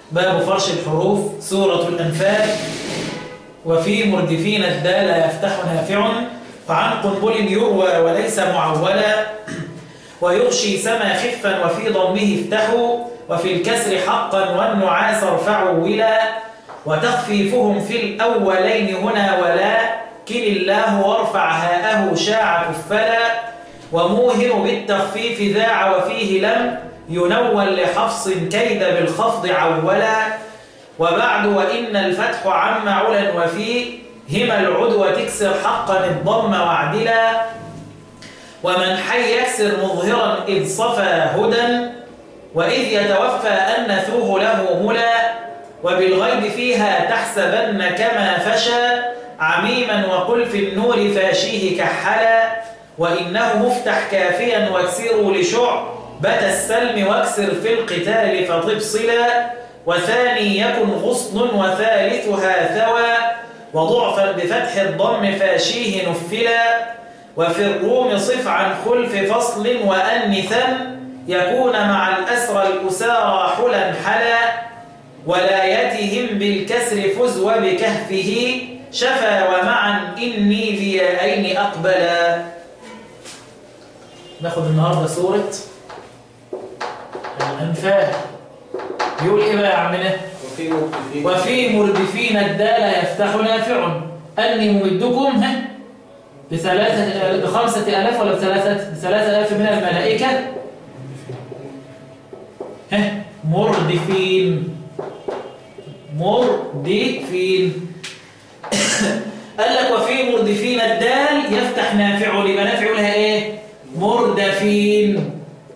باب فرش الحروف سورة الأنفال وفي مردفين الدال يفتح نافع وعن قنبل يروى وليس معولا ويغشي سما خفا وفي ضمه افتحوا وفي الكسر حقا والنعاس ارفعوا ولا وتخفيفهم في الأولين هنا ولا كل الله وارفع هاءه شاع كفلا وموهن بالتخفيف ذاع وفيه لم ينول لحفص كيد بالخفض عولا وبعد وإن الفتح عم علا وفي هما العدوى تكسر حقا الضم وعدلا ومن حي يكسر مظهرا إذ صفى هدى وإذ يتوفى أنثوه له ملا وبالغيب فيها تحسبن كما فشى عميما وقل في النور فاشيه كحلا وإنه مفتح كافيا واكسروا لشعبة السلم واكسر في القتال فتبصلا وثاني يكن غصن وثالثها ثوى وضعفا بفتح الضم فاشيه نفلا وفي الروم صف عن خلف فصل وأنثا يكون مع الأسرى الأسارى حلا حلا ولايتهم بالكسر فز وبكهفه شفى ومعا إني ذيائين أقبلا ناخد النهاردة سورة الأنفال يقول إيه بقى يا عمنا وفي مردفين وفي مردفين الدال يفتح نافع أني ممدكم ها بثلاثة بخمسة آلاف ولا بثلاثة بثلاثة آلاف من الملائكة ها مردفين مردفين قال لك وفي مردفين الدال يفتح نافع لما نافع لها ايه مردفين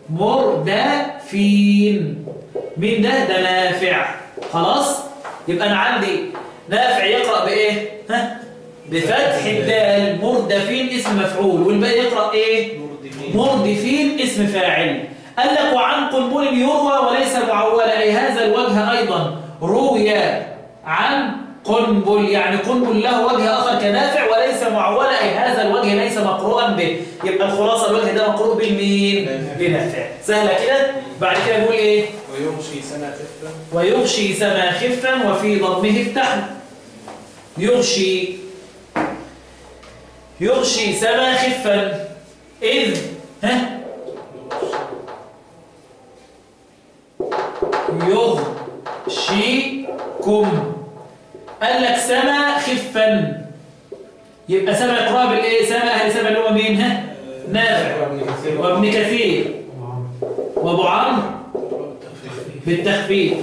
مردفين مين ده ده نافع خلاص يبقى انا عندي نافع يقرأ بايه ها بفتح الدال مردفين اسم مفعول والباقي يقرأ ايه مردفين مردفين اسم فاعل قال لك وعن قنبل يروى وليس معولا أي هذا الوجه أيضا روي عن قنبل يعني قنبل له وجه آخر كنافع وليس معولا أي هذا الوجه ليس مقروءا به يبقى الخلاصة الوجه ده مقروء بالمين؟ نافع. بنافع سهلة كده بعد كده يقول إيه؟ ويغشي سنة خفة ويغشي سما خفا وفي ضمه افتح يغشي يغشي سما خفا إذ ها يغشيكم قال لك سما خفا يبقى سما يقرأ بالايه سما اهل سما اللي هو مين ها نافع وابن كثير وابن كثير وابو عمرو بالتخفيف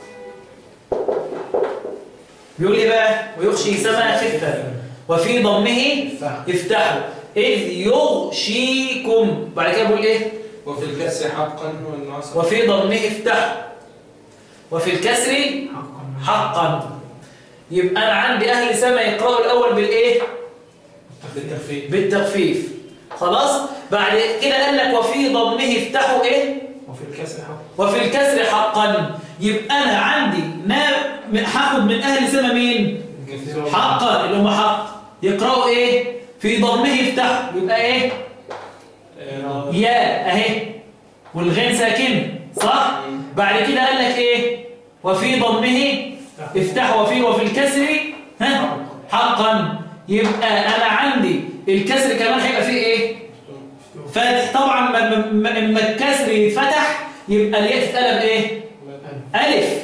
بيقول ايه بقى ويغشي سما خفا وفي ضمه افتحوا اذ يغشيكم بعد كده بيقول ايه وفي الكسر حقا والنصر وفي ضمه افتحوا وفي الكسر حقا يبقى انا عندي اهل سما يقراوا الاول بالايه بالتخفيف بالتخفيف خلاص بعد كده قال لك وفي ضمه افتحوا ايه وفي الكسر حقا وفي الكسر حقا يبقى انا عندي ما هاخد من اهل سما مين كثير حقا اللي هم حق يقراوا ايه في ضمه يفتح يبقى ايه آه، يا اهي والغين ساكن صح بعد كده قال لك ايه وفي ضمه افتح وفي وفي الكسر ها حقا يبقى انا عندي الكسر كمان هيبقى فيه ايه فاتح طبعا ما- ما- اما الكسر يتفتح يبقى الياء تتقلب ايه الف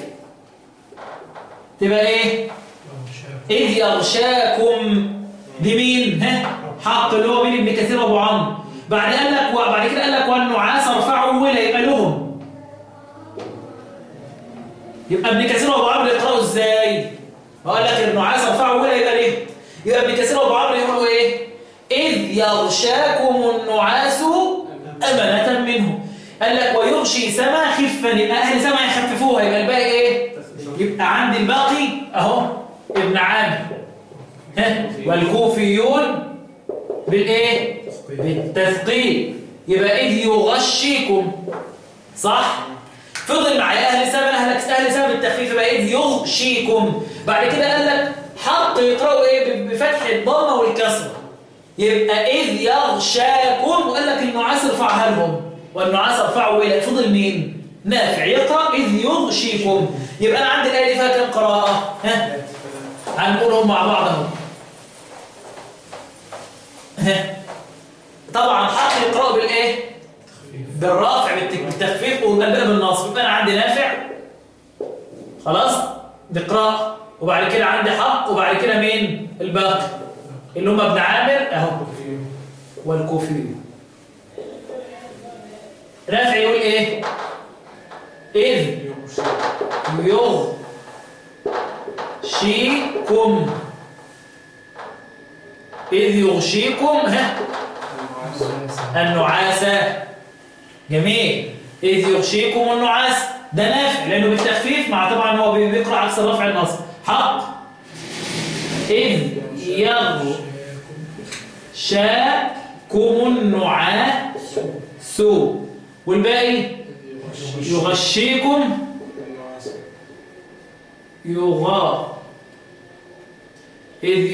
تبقى ايه إذ يغشاكم دي مين ها حق اللي هو مين ابن كثير ابو عمرو بعد قال لك وبعد كده قال لك والنعاس ارفعوا ولا يبقى لهم يبقى ابن كثير وابو عمرو يقراوا ازاي قال لك النعاس ارفعوا ولا يبقى ليه يبقى ابن كثير وابو عمرو يقولوا ايه اذ يغشاكم النعاس امانه منه قال لك ويغشي سما خفا يبقى اهل سما يخففوها يبقى الباقي ايه يبقى عندي الباقي اهو ابن عامر ها والكوفيون بالايه بالتثقيل يبقى اذ يغشيكم صح فضل معايا اهل سبع اهل اهل سبع بالتخفيف يبقى اذ يغشيكم بعد كده قال لك حق يقراوا ايه بفتح الضمه والكسره يبقى اذ يغشاكم وقال لك النعاس ارفعها لهم والنعاس ارفعه الى فضل مين نافع يقرأ إذ يغشيكم يبقى أنا عندي الآية دي فيها كم قراءة ها هنقولهم مع بعض اهو ها طبعا حق يقرأ بالإيه بالرافع بالتك- بالتخفيف والباقي بالنصب يبقى أنا عندي نافع خلاص دي قراءة وبعد كده عندي حق وبعد كده مين الباقي اللي هم ابن عامر اهو والكوفي رافع يقول ايه اذ يغشيكم اذ يغشيكم ها النعاس جميل إذ يغشيكم النعاس ده نافع لأنه بالتخفيف مع طبعا هو بيقرأ عكس الرفع النصب حق إذ يغشاكم النعاس والباقي يغشيكم يغا إذ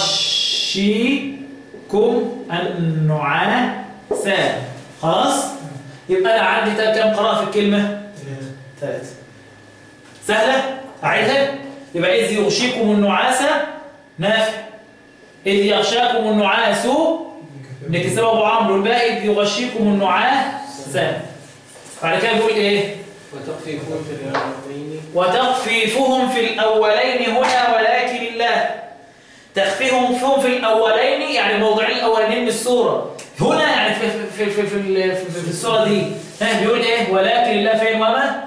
يغشيكم النعاس خلاص يبقى أنا عندي تا- كم قراءة في الكلمة ثلاثة سهلة أعيدها يبقى إذ يغشيكم النعاس نافع إذ يغشاكم النعاس نكسب أبو عمرو والباقي إذ يغشيكم النعاس بعد كده بيقول إيه وتخفيفون في الأولين وتخفيفهم في الأولين هنا ولكن الله تخفيفهم فيهم في الأولين يعني موضعين الأولين من السورة هنا يعني في, في, في, في, في, في, في السورة دي ها بيقول إيه ولكن الله فين وما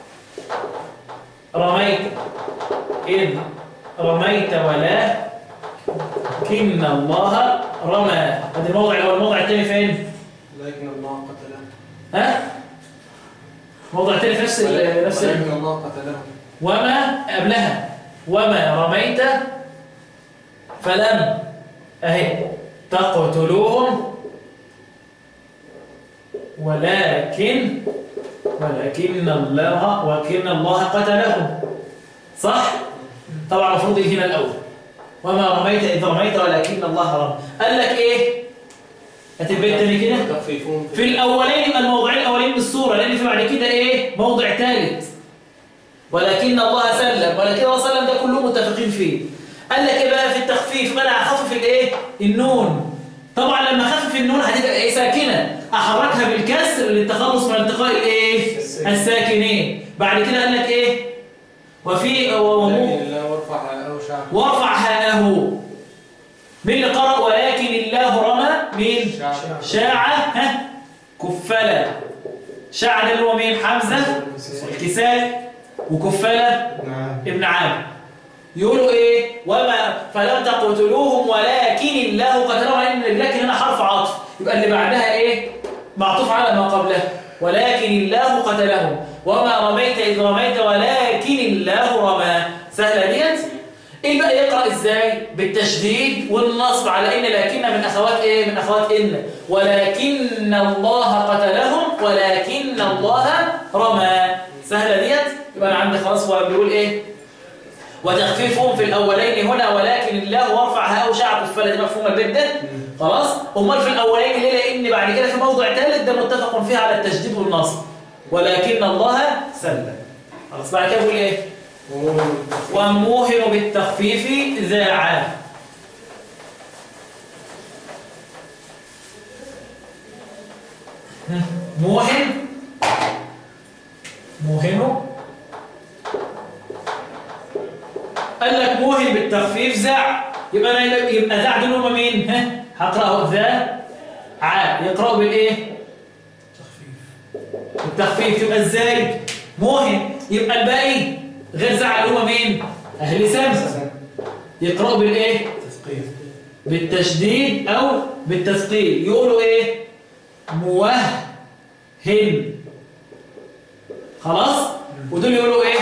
رميت إذ رميت ولا كن الله رمى هذا الموضع هو الموضع الثاني فين لكن الله قتله ها موضع الثاني في نفس ال- نفس ال- ولكن الله قتله وما قبلها وما رميت فلم اهي تقتلوهم ولكن ولكن الله ولكن الله قتلهم صح طبعا المفروض يجي هنا الاول وما رميت اذ رميت ولكن الله رمى قال لك ايه هتبقى تاني كده وتخفيفون في الاولين يبقى الموضعين الاولين من السوره لان في بعد كده ايه موضع ثالث ولكن الله سلم ولكن الله سلم ده كلهم متفقين فيه قال لك ايه بقى في التخفيف انا هخفف الايه النون طبعا لما اخفف النون هتبقى ايه ساكنه احركها بالكسر للتخلص من التقاء الايه الساكنين بعد كده قال لك ايه وفي ومو لكن الله وارفع أوشع وارفع هاءه مين اللي قرأ ولكن الله رمى مين شعب شاعة ها كفلة شاعة ده اللي هو مين حمزة والكسائي وكفلة نعم ابن عامر يقولوا ايه وما فلم تقتلوهم ولكن الله قتلهم لان لكن هنا حرف عطف يبقى اللي بعدها ايه معطوف على ما قبله ولكن الله قتلهم وما رميت اذ رميت ولكن الله رمى سهله ديت ايه بقى يقرا ازاي بالتشديد والنصب على ان لكن من اخوات ايه من اخوات ان ولكن الله قتلهم ولكن الله رمى سهله ديت يبقى انا عندي خلاص هو بيقول ايه وتخفيفهم في الأولين هنا ولكن الله وارفع هاء وشعب الفلة دي مفهومة البيت ده خلاص أمال في الأولين ليه لأن بعد كده في موضع ثالث ده متفق فيه على التشديد والنصب ولكن الله سلم خلاص بعد كده بيقول إيه ومؤمن وموهن بالتخفيف ذاعا موهن موهن قال لك موهن بالتخفيف ذاع يبقى انا يبقى ذاع دول هم مين ها هقراه ذا ع يقراوا بالايه بالتخفيف يبقى ازاي موهن يبقى الباقي غير ذاع اللي هم مين اهل سمسم يقراوا بالايه تثقيف بالتشديد او بالتثقيل يقولوا ايه موهن خلاص ودول يقولوا ايه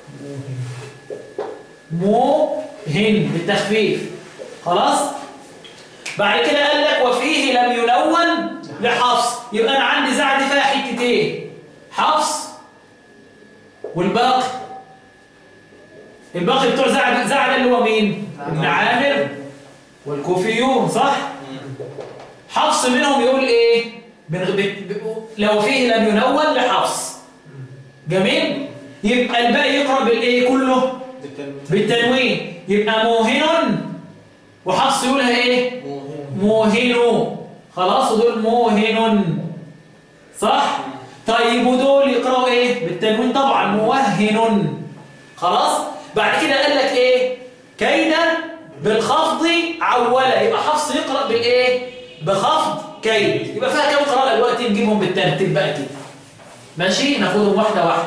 موهن بالتخفيف خلاص بعد كده قال لك وفيه لم يلون لحفص يبقى انا عندي زعد فيها حتتين حفص والباقي الباقي بتوع زعد زعد اللي هو مين ابن عامر والكوفيون صح حفص منهم يقول ايه بن- ب- ب- لو فيه لم ينون لحفص جميل يبقى الباقي يقرأ بالايه كله بالتنوين بالتنوين يبقى موهن وحفص يقولها ايه موهن خلاص ودول موهن صح طيب ودول يقرأوا ايه بالتنوين طبعا موهن خلاص بعد كده قال لك ايه كيدا بالخفض عولا يبقى حفص يقرأ بالايه بخفض كيد يبقى فيها كم قراءة دلوقتي نجيبهم بالترتيب بقى كده ماشي ناخدهم واحدة واحدة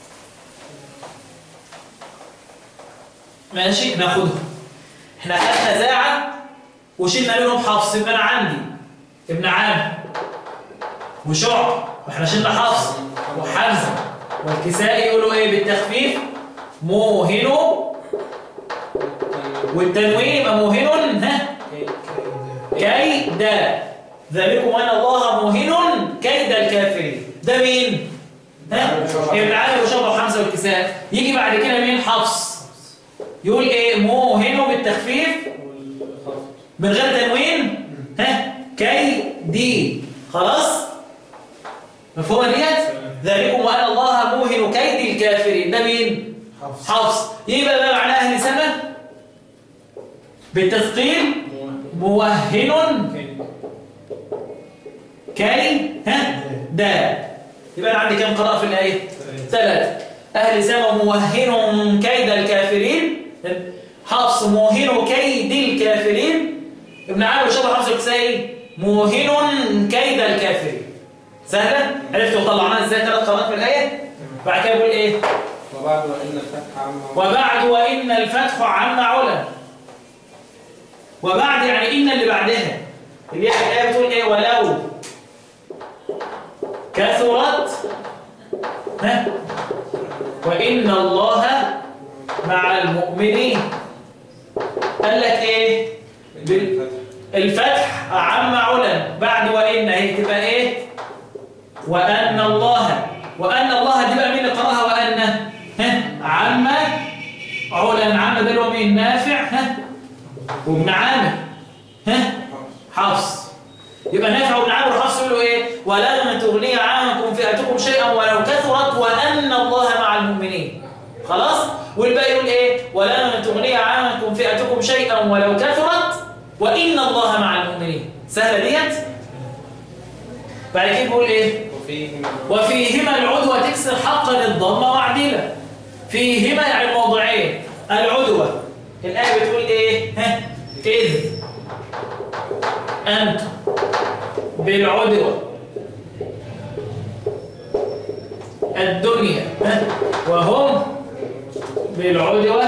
ماشي ناخدهم احنا خدنا زاعة وشلنا منهم حفص يبقى انا عندي ابن عامر وشعب واحنا شلنا حفص وحمزة والكسائي يقولوا ايه بالتخفيف موهن والتنوين يبقى موهن ها كيد ذلكم ان الله موهن كيد الكافرين ده مين ها ابن عامر وشعب وحمزة والكسائي يجي بعد كده مين حفص يقول ايه موهن بالتخفيف والخفض من غير تنوين ها كي دي خلاص مفهومه ديت ذلكم وان الله موهن كيد الكافرين ده مين حفص حفص يبقى بقى معناه اهل سنه بالتثقيل موهن كي ها ده يبقى انا عندي كام قراءه في الايه ثلاثه اهل سنه موهن كيد الكافرين حفص موهن كيد الكافرين ابن عامر وشبه حفص الكسائي موهن كيد الكافرين سهله عرفتوا طلعناها ازاي ثلاث قراءات من الايه بعد كده بيقول ايه وبعد وإن الفتح عما وبعد وإن الفتح عم علا وبعد يعني إن اللي بعدها اللي هي الآية بتقول إيه ولو كثرت ها وإن الله مع المؤمنين قال لك إيه بال- الفتح عم علا بعد وإن هي تبقى إيه وأن الله وأن الله دي بقى مين اللي قرأها وأن ها عم علا عم ده اللي هو مين نافع ها وابن عامر ها حفص يبقى نافع وابن عامر وحفص يقولوا ايه ولن تغني عنكم فئتكم شيئا ولو كثرت وأن الله مع المؤمنين خلاص والباقي يقول ايه ولن تغني عنكم فئتكم شيئا ولو كثرت وإن الله مع المؤمنين سهلة ديت بعد كده بيقول ايه وفيه من وفيهما العدوى تكسر حقا الضمه وعديله فيهما يعني موضعين العدوى الآية بتقول إيه ها إذ أنتم بالعدوى الدنيا ها وهم بالعدوى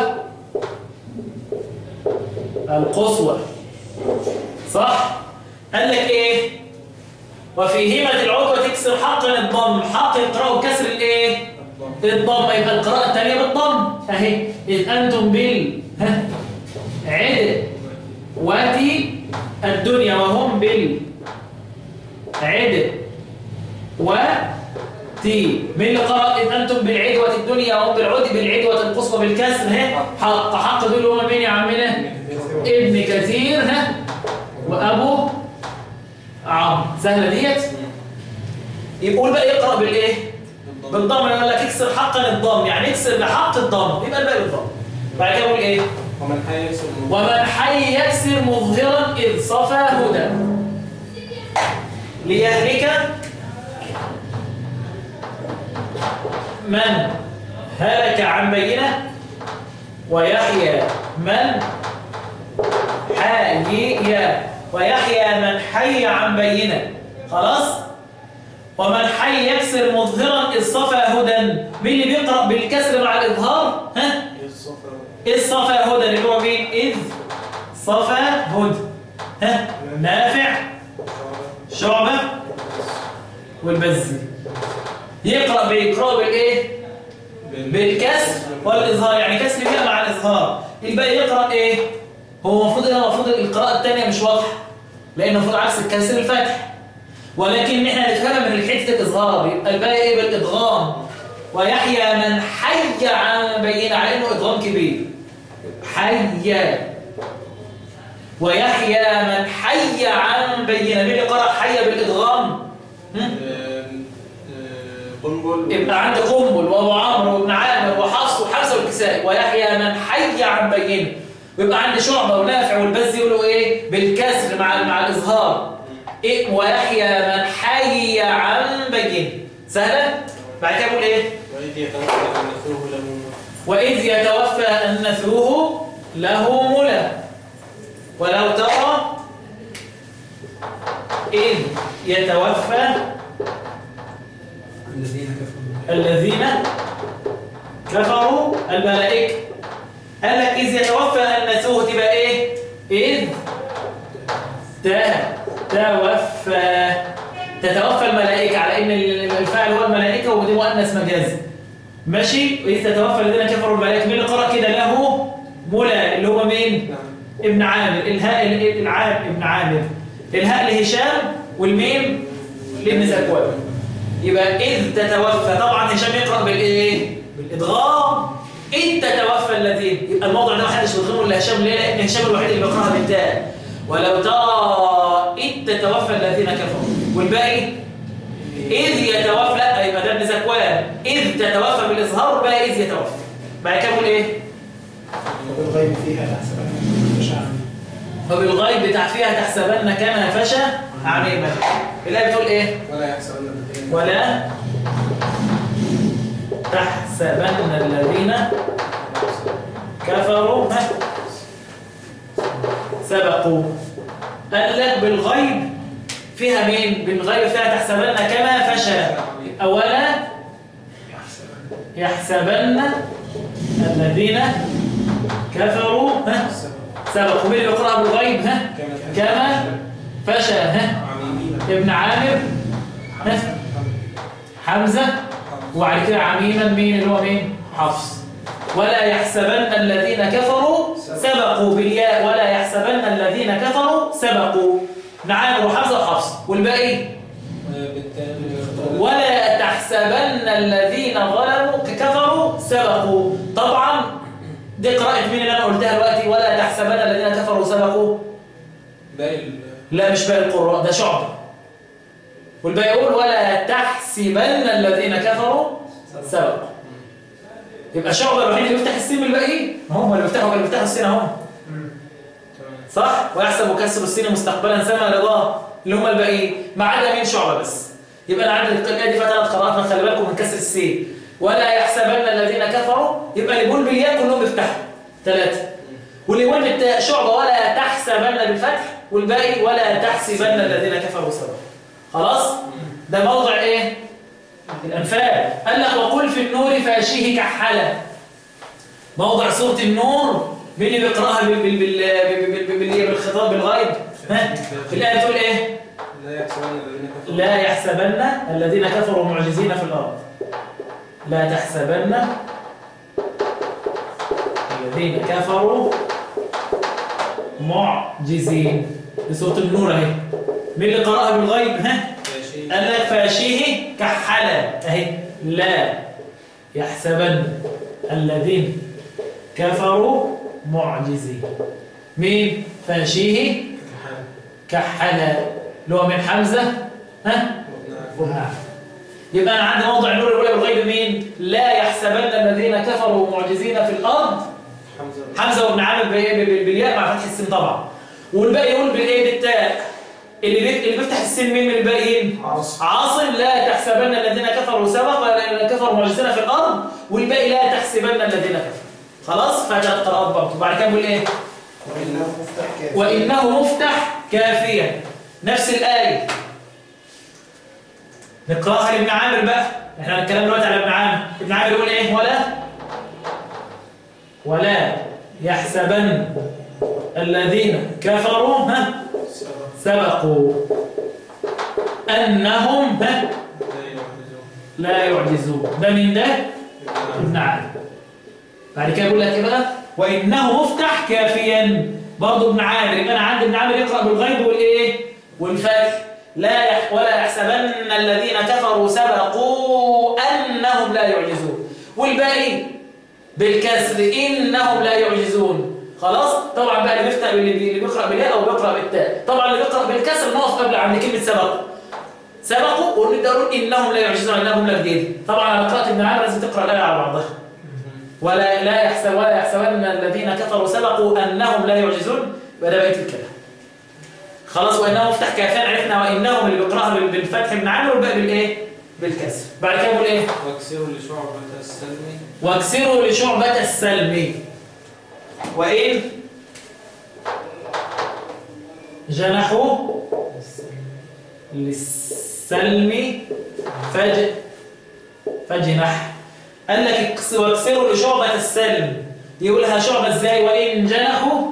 القصوى صح قال لك ايه وفيهما العدوى تكسر حقا الضم حق يقرأوا كسر الايه الضم يبقى القراءة الثانية بالضم اهي إذ أنتم بال ها عد واتي الدنيا وهم بال عد وتي من اللي قرأ إذ أنتم بالعدوة الدنيا وهم بالعد بالعدوة القصوى بالكسر ها حق حق دول هما مين يا عمنا ابن كثير ها وأبو عم سهلة ديت يقول بقى يقرأ بالإيه بالضم لما لك اكسر حقا الضم يعني اكسر بحق الضم يبقى الباقي بالضم بعد كده يقول ايه ومن حي يكسر من ومن حي يكسر مظهرا اذ صفى هدى ليهلك من هلك عن بينه ويحيى من حي ويحيى من حي عن بينه خلاص ومن حي يكسر مظهرا اذ صفى هدى مين اللي بيقرأ بالكسر مع الإظهار ها الصفر إذ صفى هدى اللي هو مين إذ صفى هدى ها نافع شعبة والبزي يقرأ بيقرأ بالإيه بالكسر والإظهار يعني كسر بيها مع الإظهار الباقي يقرأ إيه هو المفروض هنا المفروض القراءة الثانية مش واضحة لأن المفروض عكس الكسر الفتح ولكن احنا نفهمها من حته الإظهار يبقى الباقي إيه بالإدغام ويحيى من حي عن بينه على إنه إدغام كبير حي ويحيى من حي عن بينه مين اللي قرأ حي بالإدغام هم؟ بن قنبل يبقى عندي قنبل وابو عمرو وابن عامر وحفص وحمزه والكسائي ويحيى من حي عن بينه ويبقى عندي شعبه ونافع والبز يقولوا ايه بالكسر مع مع الاظهار ايه ويحيى من حي عن بينه سهله بعد كده بقول ايه وإذ يتوفى أنثوه له وإذ يتوفى أنثوه له ملى ولو ترى إذ يتوفى الذين كفروا الذين كفروا الملائكة قال لك إذ يتوفى أنثوه تبقى إيه؟ إذ ت- توفى تتوفى الملائكة على إن الفاعل هو الملائكة ودي مؤنث مجازي ماشي إذ تتوفى الذين كفروا الملائكة مين اللي قرأ كده له مولى اللي هو مين؟ نعم ابن عامر الهاء ال- العام ابن عامر الهاء لهشام والميم لابن زكوان يبقى إذ تتوفى طبعا هشام يقرأ بالإيه؟ بالإدغام إذ تتوفى الذين يبقى الموضوع ده ما حدش بيضغمه إلا هشام ليه؟ لأن هشام الوحيد اللي بيقرأها بالتاء ولو ترى إذ تتوفى الذين كفروا والباقي إذ يتوفى لا يبقى ده ابن زكوان إذ تتوفى بالإظهار والباقي إذ يتوفى بعد كده بقول إيه؟ وبالغيب فيها تحسبن مش عامل وبالغيب بتاع فيها تحسبن كما فشى عميما الآية بتقول إيه؟ ولا يحسبن الذين ولا تحسبن الذين كفروا ها؟ سبقوا قال لك بالغيب فيها مين؟ بالغيب فيها تحسبن كما فشى أولا يحسبن الذين كفروا ها؟ سبقوا مين اللي بيقرأها بالغيب ها؟ كما فشى ها؟ عميمين ابن عامر ها؟ حمزة وبعد كده عميما مين اللي هو مين حفص ولا يحسبن الذين كفروا سبقوا بالياء ولا يحسبن الذين كفروا سبقوا ابن عامر وحمزة وحفص والباقي بالتالي ولا تحسبن الذين ظلموا كفروا سبقوا طبعا دي قراءة مين اللي انا قلتها دلوقتي ولا تحسبن الذين كفروا سبقوا باقي ال- لا مش باقي القراء ده شعب والباقي يقول ولا تحسبن الذين كفروا سبقوا يبقى شعب الوحيد اللي بيفتح السين بالباقي هم اللي بيفتحوا اللي بيفتحوا السين اهم تمام صح ويحسب كسر السين مستقبلا سما رضاه اللي هم الباقيين ما عدا مين شعبه بس يبقى انا عندي القراءه دي فيها ثلاث قراءات ما خلي بالكم من كسر السين ولا يحسبن الذين كفروا يبقى اللي بيقول بالياء كلهم بيفتحوا ثلاثه واللي يقول بالتاء شعبه ولا تحسبن بالفتح والباقي ولا تحسبن الذين كفروا سبقوا خلاص ده موضع ايه الانفال قال لك وقل في النور فاشيه كحله موضع سورة النور مين اللي بيقراها بال بال بال بال بال بال بالخطاب بالغيب ها الآية بتقول ايه لا يحسبن الذين كفروا لا يحسبن الذين كفروا معجزين في الأرض لا تحسبن الذين كفروا معجزين في سورة النور اهي مين اللي قرأها بالغيب ها فاشي قال لك فاشيه كحلا اهي لا يحسبن الذين كفروا معجزين مين فاشيه كحلا اللي هو من حمزه ها وابن عم. نعم. يبقى انا عندي موضع النور الاولى بالغيب مين لا يحسبن الذين كفروا معجزين في الارض حمزة حمزه وابن عامر بإيه؟ بال- بالياء مع فتح السين طبعا والباقي يقول بالايه بالتاء اللي بي- اللي بيفتح السين مين من الباقيين عاصم عاصم لا تحسبن الذين كفروا سبق ولا الذين كفروا معجزين في الارض والباقي لا تحسبن الذين كفروا خلاص فثلاث قراءات برضه بعد كده بيقول ايه وإنه مفتح كافي وانه مفتح كافيا نفس الايه نقراها لابن عامر بقى احنا هنتكلم دلوقتي على ابن عامر ابن عامر يقول ايه ولا ولا يحسبن الذين كفروا ها سبقوا انهم ها لا يحرزون لا يعجزون ده من ده ابن عامر بعد كده يقول لك ايه بقى وانه مفتح كافيا برضه ابن عامر يبقى انا عندي ابن عامر يقرا بالغيب والايه والفتح لا يح ولا يحسبن الذين كفروا سبقوا انهم لا يعجزون والباقي بالكسر انهم لا يعجزون خلاص طبعا بقى اللي بيفتح اللي بي- اللي بيقرا بالياء او بيقرا بالتاء طبعا اللي بيقرا بالكسر نقف قبل عند كلمه سبق سبقوا ونقول انهم لا يعجزون انها جمله جديده طبعا على قراءه ابن عامر لازم تقرا الايه على بعضها ولا لا يحسب ولا يحسبن الذين كفروا سبقوا انهم لا يعجزون يبقى ده بقيه الكلام خلاص وانهم مفتح كافان عرفنا وانهم اللي بيقراها بال- بالفتح ابن عامر والباقي بالايه بالكسر بعد كده بيقول ايه واكسروا لشعبة السلم واكسروا لشعبة السلم وإن جنحوا للسلم فج فجنح قال لك اكس- واكسروا لشعبة السلم يقولها شعبة ازاي وإن جنحوا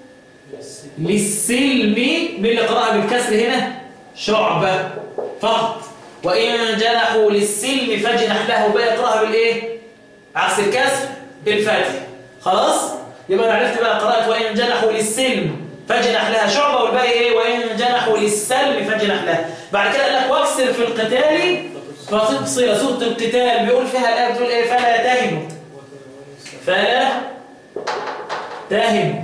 للسلم من اللي قرأها بالكسر هنا شعبة فقط وإن جنحوا للسلم فاجنح له بقى يقرأها بالإيه عكس الكسر بالفتح خلاص يبقى انا عرفت بقى قراءة وإن جنحوا للسلم فاجنح لها شعبة والباقي إيه وإن جنحوا للسلم فاجنح لها بعد كده قال لك واكسر في القتال فتبصر سورة القتال بيقول فيها الآية بتقول إيه فلا تهنوا فلا تهنوا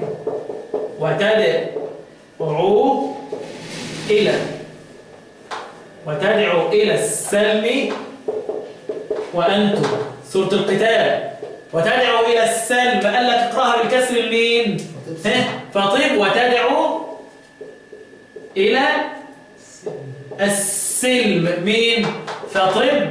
وتدعوا إلى وتدعوا إلى السلم وأنتم سورة القتال وتدعوا إلى السلم قال لك اقرأها بالكسر المين ها؟ فطيب وتدعوا إلى السلم مين فطب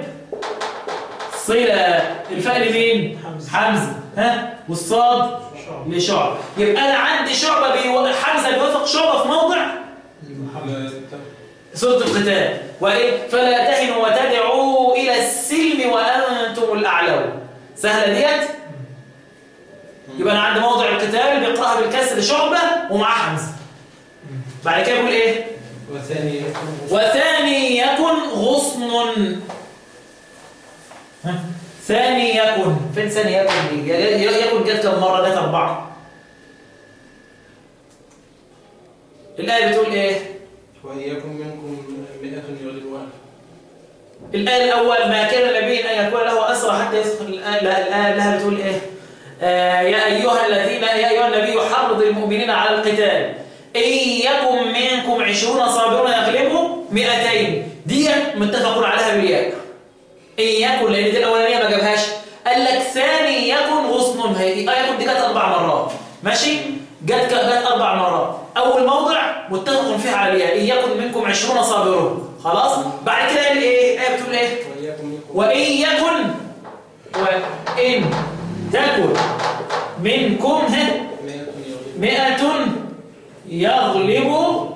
صلة الفعل مين حمزة. حمزة ها والصاد لشعب يبقى أنا عندي شعبة بيو... حمزة بيوافق شعبة في موضع سورة القتال وإيه فلا تهنوا وتدعوا إلى السلم وأنتم الأعلون سهلة ديت يبقى أنا عندي موضع القتال بيقرأها بالكسر شعبة ومعاه حمزة بعد كده يقول إيه وثاني وثاني يكن غصن ها؟ ثاني يكن فين ثاني يكن دي ي- ي- يكن جت كم مرة جت أربعة الآية بتقول إيه وإياكم منكم مئة يغلبوا ألف الآية الأول ما كان نبي أن يكون له أسرى حتى يسخن الآية لا، الآية لها بتقول إيه آه يا أيها الذين يا أيها النبي حرض المؤمنين على القتال إن يكن منكم عشرون صابرون يغلبوا مئتين دي متفق عليها بالياء إن يكن لأن دي الأولانية ما جابهاش قال لك ثاني يكن غصن هي دي آه يكن دي جت أربع مرات ماشي جت جت أربع مرات أول موضع متفق فيها على الياء إن يكن منكم عشرون صابرون خلاص بعد كده قال إيه الآية بتقول إيه وإياكم منكم وإن يكن وإن تكن منكم ها مئة يغلبوا مئة يغلب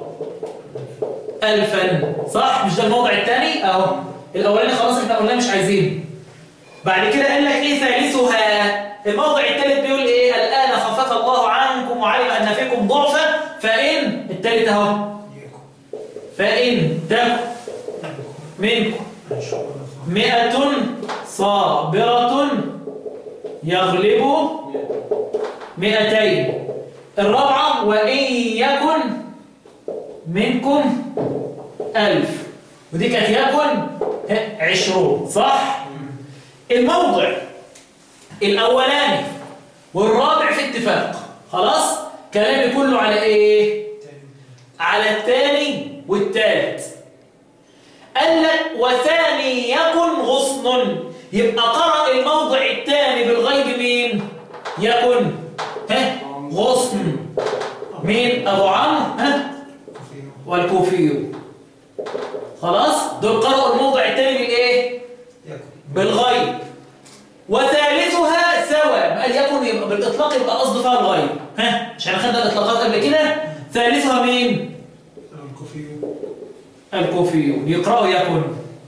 ألفا صح مش ده الموضع الثاني أهو الأولاني خلاص احنا قلنا مش عايزين بعد كده قال لك إيه ثالثها الموضع الثالث بيقول إيه الآن خفف الله عنكم وعلم أن فيكم ضعفا فإن الثالث أهو فإن تكن منكم مئة صابرة يغلب مئتين الرابعة وإن يكن منكم ألف ودي كانت يكن ها، عشرون صح؟ الموضع الأولاني والرابع في اتفاق خلاص؟ كلامي كله على إيه؟ على الثاني والثالث قال لك وثاني يكن غصن يبقى قرأ الموضع الثاني بالغيب مين يكن ها غصن مين ابو عمرو ها والكوفي خلاص دول قرأوا الموضع الثاني بالايه بالغيب وثالثها سواء قال يكن يبقى بالاطلاق يبقى قصد فيها الغيب ها عشان خدنا الاطلاقات قبل كده ثالثها مين الكوفيون يقرأوا يكن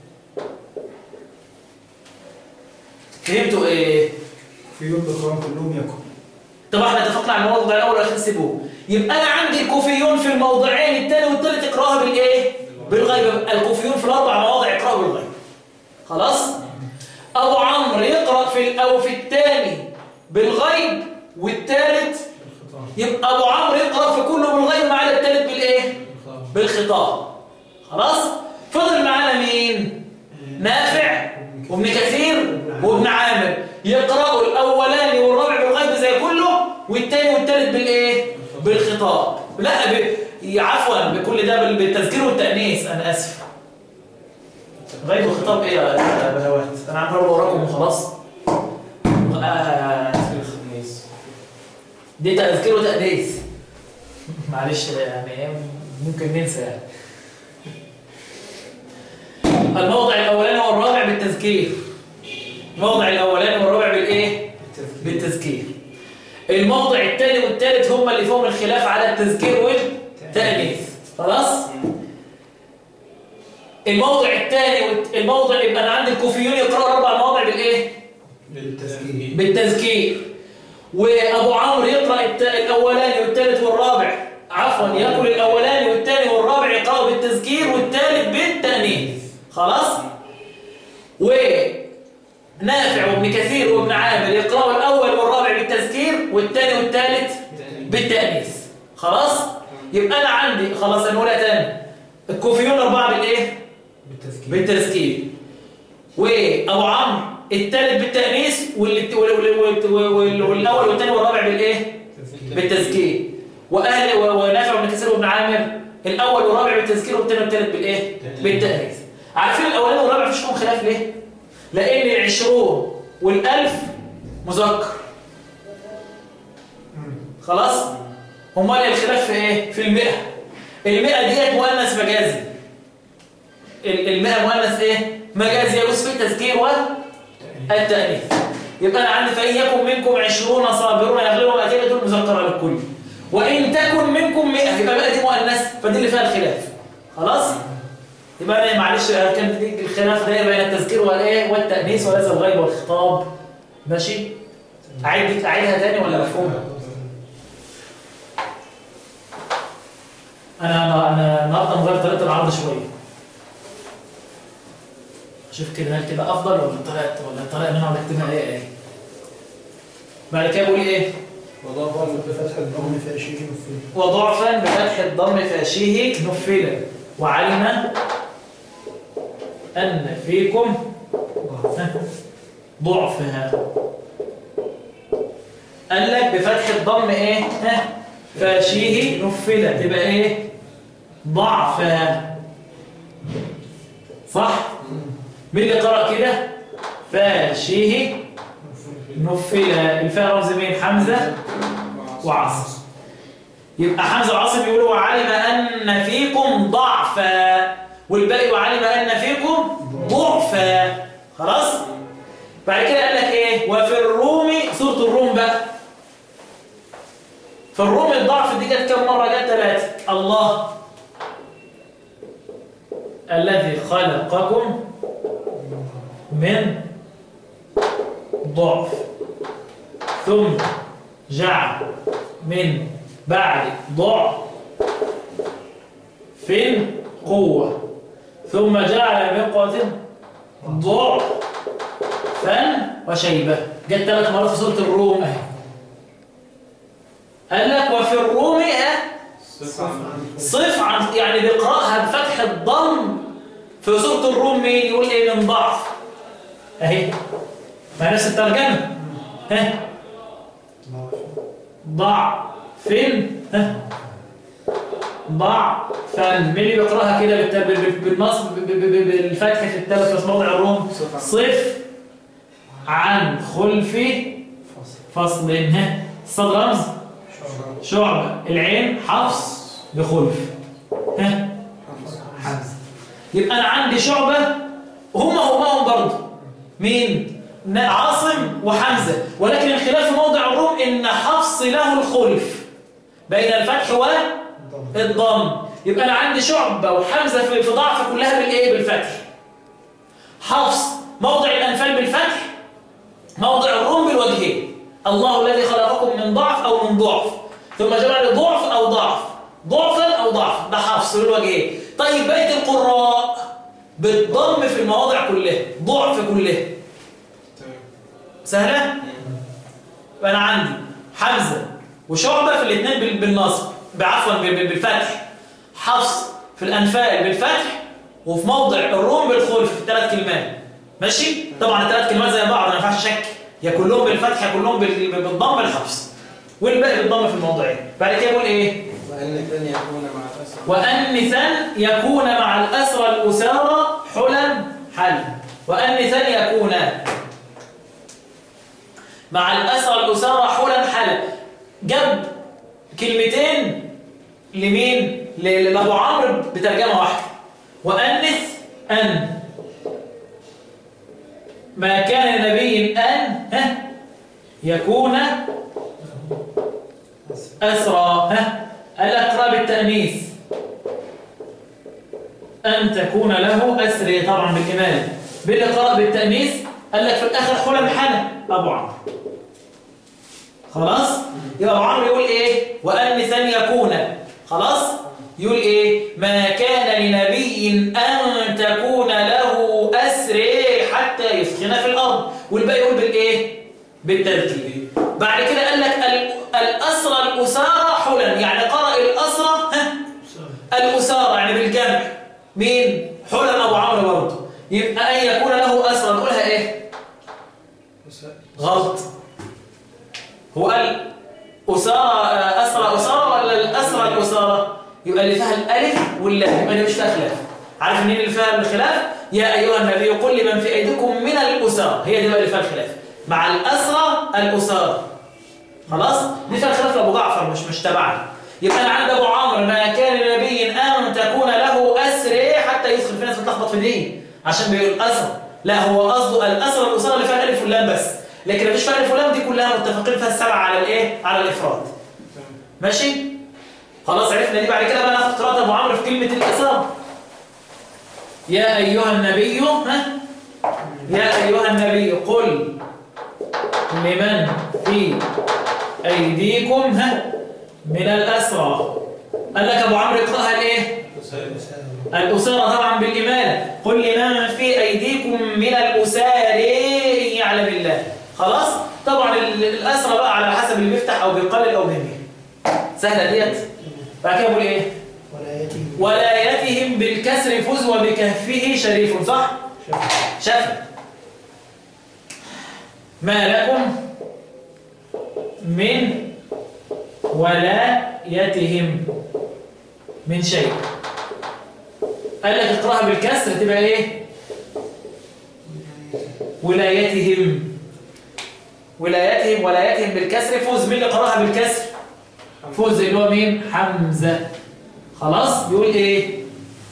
فهمتوا ايه في يوم بقرآن كلهم يكن طبعا احنا اتفقنا على الموضوع الاول والاخير سيبوه يبقى انا عندي الكوفيون في الموضعين الثاني والثالث يقراها بالايه بالغيب الكوفيون في الاربع مواضع يقراوا بالغيب خلاص ابو عمرو يقرا في ال- او في الثاني بالغيب والثالث يبقى ابو عمرو يقرا في كله بالغيب ما عدا الثالث بالايه بالخطاب خلاص فضل معانا مين نافع وابن كثير وابن عامر يقرأوا الأولاني والرابع بالغيب زي كله والتاني والتالت بالإيه؟ بالخطاب لا ب... عفوا بكل ده بال- بالتذكير والتأنيث أنا أسف غيب الخطاب ايه يا بهوات انا عم بقول وراكم وخلاص آه، الخميس دي تذكير وتأنيث معلش يعني إيه، ممكن ننسى يعني الموضع الاولاني والرابع بالتذكير الموضع الاولاني والرابع بالايه بالتذكير الموضع الثاني والثالث هم اللي فيهم الخلاف على التذكير والتأنيث خلاص الموضع الثاني والت- الموضع يبقى انا عندي الكوفيون يقرأوا اربع مواضع بالايه بالتسجيل بالتذكير وابو عمرو يقرا الت- الاولاني والثالث والرابع عفوا يقول الاولاني والثاني والرابع يقرأوا بالتذكير والثالث بالتأنيث خلاص ونافع وابن كثير وابن عامر يقرأوا الاول والرابع بالتذكير والثاني والثالث بالتأنيث خلاص يبقى انا عندي خلاص هنقولها تاني الكوفيون اربعه بالايه بالتذكير بالتذكير وابو عمرو الثالث بالتانيث وال- وال- وال- وال- والاول والثاني والرابع بالايه بالتذكير واهل و- ونافع وابن كثير وابن عامر الاول والرابع بالتذكير والثاني والثالث بالايه بالتانيث عارفين الاولاني والرابع مفيش فيهم خلاف ليه لان العشرون والالف مذكر خلاص امال الخلاف في ايه في المئة المئة ديت مؤنث مجازي ال- المئة مؤنث ايه مجازي يجوز فيه التذكير والتأنيث يبقى انا عندي فإن يكن منكم عشرون صابرون يغلبوا مئتين دول مذكرة للكل وإن تكن منكم مئة يبقى مئة دي مؤنث فدي اللي فيها الخلاف خلاص يبقى انا معلش كان في الخلاف ده بين التذكير والايه والتأنيث وليس الغيب والخطاب ماشي اعيد اعيدها تاني ولا مفهوم انا انا انا النهارده مغير طريقه العرض شويه شوف كده هل كده افضل ولا الطريقه ولا الطريقه اللي انا عم بكتبها ايه ايه بعد كده بقول ايه وضعف بفتح الضم في شيء في وضعفا بفتح الضم فاشيه نفلا وعلم ان فيكم ضعفها قال لك بفتح الضم ايه ها فاشيه نفلا تبقى ايه ضعفها صح مين اللي قرأ كده فاشيه نفلا الفاء رمز مين حمزة وعاصم يبقى حمزة وعاصم يقولوا وعلم أن فيكم ضعفا والباقي وعلم أن فيكم ضعفا خلاص بعد كده قال لك ايه وفي الروم سورة الروم بقى في الروم الضعف دي جت كم مرة جت ثلاثة الله الذي خلقكم من ضعف ثم جعل من بعد ضعف في قوة ثم جعل من قوة ضعف فن وشيبة جت ثلاث مرات في سورة الروم اهي قال لك وفي الروم اه صف عن يعني بيقرأها بفتح الضم في سورة الروم مين يقول ايه من ضعف اهي ما نفس الترجمة ها ضع فين ها ضع فن مين اللي بيقراها كده بالت- بال- بال- بالنصب ب- ب- ب- بالفتح في الثالث في موضع الروم صف عن خلف فصل ها الصاد رمز شعب العين حفص بخلف ها حمزه يبقى انا عندي شعبه هما هما برضه مين ن- عاصم وحمزه ولكن الخلاف في موضع الروم ان حفص له الخلف بين الفتح والضم يبقى انا عندي شعبه وحمزه في في ضعف كلها بالايه بالفتح حفص موضع الانفال بالفتح موضع الروم بالوجهين الله الذي خلقكم من ضعف او من ضعف ثم جمع ضعف او ضعف ضعفا او ضعف ده حفص بالوجهين طيب بقيه القراء بالضم في المواضع كلها ضعف كلها تمام سهله يبقى انا عندي حمزه وشعبه في الاثنين بال- بالنصب بعفوا بال- بال- بالفتح حفص في الانفال بالفتح وفي موضع الروم بالخلف في الثلاث كلمات ماشي طبعا الثلاث كلمات زي بعض ما ينفعش شك يا كلهم بالفتح يا كلهم بال- بالضم بالحفص والباقي بالضم في الموضعين بعد كده يقول ايه وأن كان يكون مع الأسف وأنثا يكون مع الأسرى الأسارى حلا حل وأنث يكون مع الأسرى الأسارى حلا حل جاب كلمتين لمين؟ ل- لأبو عمرو بترجمة واحدة وأنث أن ما كان لنبي أن ها يكون أسرى ها الأقرى بالتأنيث أن تكون له أسري طبعا بالإمالة باللي قرأ بالتأنيث قال لك في الآخر حلم حنى أبو عمرو خلاص يبقى أبو عمرو يقول إيه وأنثا يكون خلاص يقول إيه ما كان لنبي أن تكون له أسري حتى يسكن في الأرض والباقي يقول بالإيه بالترتيب بعد كده قال لك ال- الأسرى الأسارى حلا يعني قرأ الأسرى ها الأسارة يعني بالجمع مين؟ حلم أبو عمرو برضه يبقى أن يكون له أسرى نقولها إيه؟ غلط هو قال أسارة أسرى أسارة ولا الأسرى الأسارة؟ يبقى اللي فيها الألف واللام يبقى دي مش فيها خلاف عارف منين اللي فيها الخلاف؟ يا أيها النبي قل لمن في أيديكم من الأسارة هي دي بقى اللي فيها الخلاف مع الأسرى الأسارة خلاص؟ دي فيها الخلاف لأبو جعفر مش مش تبعنا يبقى أنا عند أبو عمرو ما كان لنبي أن تكون له أسر حتى يدخل في ناس بتلخبط في دي عشان بيقول أسر لا هو قصده الأسر الأسرة اللي فيها الألف واللام بس لكن مفيش فيها الألف واللام دي كلها متفقين فيها السبعة على الإيه؟ على الإفراد ماشي؟ خلاص عرفنا دي بعد كده بقى ناخد قراءة أبو عمرو في كلمة الأسر يا أيها النبي ها؟ يا أيها النبي قل لمن في أيديكم ها من الأسرى قال لك أبو عمرو اقرأها الإيه؟ الأسارة طبعا بالإمالة قل لمن في أيديكم من الأسار إن يعلم الله خلاص؟ طبعا ال- الأسرى بقى على حسب اللي بيفتح أو بيقلل أو بيميل سهلة ديت بعد كده بقول إيه؟ ولا يتيم ولايتهم بالكسر فز وبكهفه شريف صح؟ شف ما لكم من ولايتهم من شيء قال لك اقراها بالكسر تبقى ايه ولايتهم ولايتهم ولايتهم بالكسر فوز مين اللي قراها بالكسر فوز اللي هو مين حمزه خلاص بيقول ايه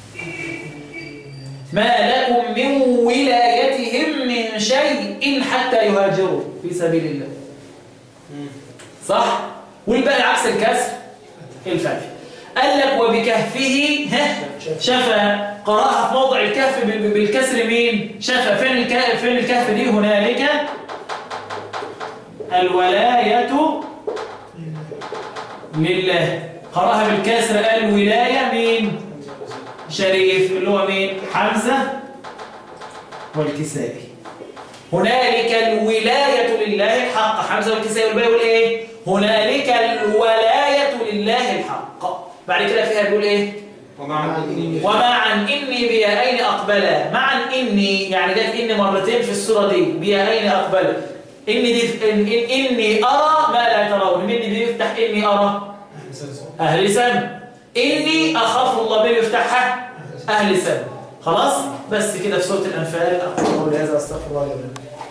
ما لكم من ولايتهم من شيء حتى يهاجروا في سبيل الله صح والباقي عكس الكسر الفتح قال لك وبكهفه ها شفا قراها في موضع الكهف ب- ب- بالكسر مين شفا فين الكهف فين الكهف دي هنالك الولايه لله قراها بالكسر الولايه مين شريف اللي هو مين حمزه والكسائي هنالك الولاية لله الحق حمزة والكسائي والباقي يقول ايه هنالك الولاية لله الحق بعد كده فيها بيقول ايه ومع الدين ومعا إني بيائين أقبلا معا إني يعني جت إني مرتين في السورة دي بيائين أقبلا إني دي إن إن إني أرى ما لا ترون من دي يفتح إني أرى أهل سم إني أخاف الله من يفتحها أهل سم خلاص بس كده في سورة الأنفال أقول قولي هذا أستغفر الله لي ولكم